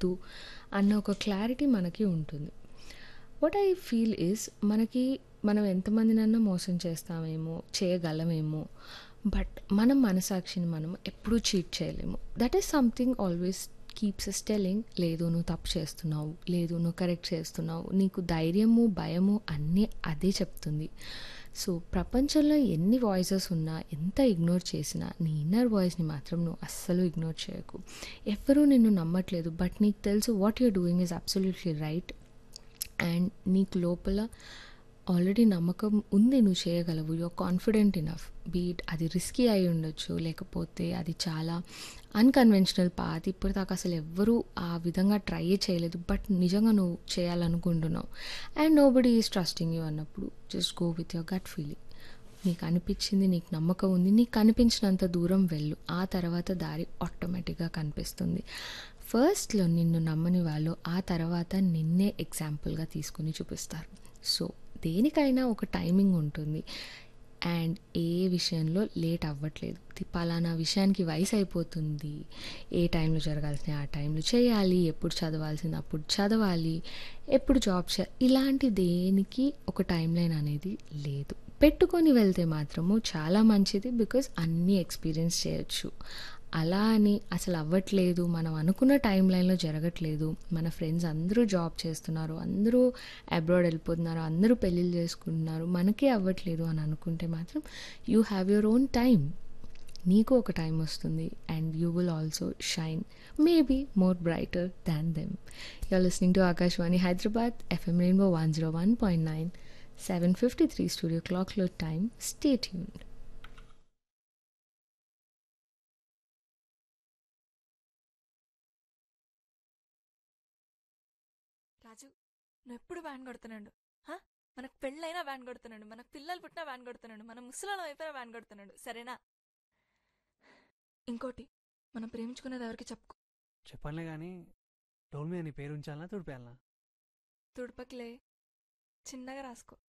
వద్దు అన్న ఒక క్లారిటీ మనకి ఉంటుంది వాట్ ఐ ఫీల్ ఈస్ మనకి మనం ఎంతమందినన్నా మోసం చేస్తామేమో చేయగలమేమో బట్ మనం మనసాక్షిని మనం ఎప్పుడూ చీట్ చేయలేము that is something always keeps us telling లేదు నువ్వు తప్పు చేస్తున్నావు లేదు నువ్వు కరెక్ట్ చేస్తున్నావు నీకు ధైర్యము భయము అన్నీ అదే చెప్తుంది సో ప్రపంచంలో ఎన్ని వాయిసెస్ ఉన్నా ఎంత ఇగ్నోర్ చేసినా నీ ఇన్నర్ వాయిస్ని మాత్రం నువ్వు అస్సలు ఇగ్నోర్ చేయకు ఎవరూ నిన్ను నమ్మట్లేదు బట్ నీకు తెలుసు what you're doing is absolutely right and నీకు లోపల ఆల్రెడీ నమ్మకం ఉంది నువ్వు చేయగలవు యువర్ కాన్ఫిడెంట్ ఇనఫ్ బీట్ అది రిస్కీ అయి ఉండొచ్చు లేకపోతే అది చాలా అన్కన్వెన్షనల్ పాత్ ఇప్పటిదాకా అసలు ఎవ్వరూ ఆ విధంగా ట్రై చేయలేదు బట్ నిజంగా నువ్వు చేయాలనుకుంటున్నావు and nobody is trusting you అన్నప్పుడు just go with your gut feeling నీకు అనిపించింది నీకు నమ్మకం ఉంది నీకు కనిపించినంత దూరం వెళ్ళు ఆ తర్వాత దారి ఆటోమేటిక్గా కనిపిస్తుంది ఫస్ట్లో నిన్ను నమ్మని వాళ్ళు ఆ తర్వాత నిన్నే ఎగ్జాంపుల్గా తీసుకుని చూపిస్తారు సో దేనికైనా ఒక టైమింగ్ ఉంటుంది అండ్ ఏ విషయంలో లేట్ అవ్వట్లేదు ది పలానా విషయానికి వయసు అయిపోతుంది ఏ టైంలో జరగాల్సిన ఆ టైంలో చేయాలి ఎప్పుడు చదవాల్సింది అప్పుడు చదవాలి ఎప్పుడు జాబ్ చే ఇలాంటి దేనికి ఒక టైం లైన్ అనేది లేదు పెట్టుకొని వెళ్తే మాత్రము చాలా మంచిది బికాజ్ అన్నీ ఎక్స్పీరియన్స్ చేయొచ్చు అలా అని అసలు అవ్వట్లేదు మనం అనుకున్న టైం లైన్లో జరగట్లేదు మన ఫ్రెండ్స్ అందరూ జాబ్ చేస్తున్నారు అందరూ అబ్రాడ్ వెళ్ళిపోతున్నారు అందరూ పెళ్ళిళ్ళు చేసుకుంటున్నారు మనకే అవ్వట్లేదు అని అనుకుంటే మాత్రం you have your own time నీకు ఒక టైం వస్తుంది and you will also shine maybe more brighter than them you're listening to Akashvani Hyderabad FM rainbow one zero one point nine seven fifty three studio క్లాక్లో టైం స్టే ట్యూన్డ్ రాజు నువ్వు ఎప్పుడు van కొడుతున్నాడు హా? మనకు పెళ్ళైనా వ్యాన్ కొడుతున్నాడు మనకు పిల్లలు పుట్టినా వ్యాన్ కొడుతున్నాడు మనం ముసలాలం అయిపోయినా వ్యాన్ కొడుతున్నాడు సరేనా ఇంకోటి మనం ప్రేమించుకునేది ఎవరికి చెప్పుకో చెప్పనులే కానీ డోల్ మీద నీ పేరు ఉంచాలనా తుడిపేయాలనా తుడపకిలే చిన్నగా రాసుకో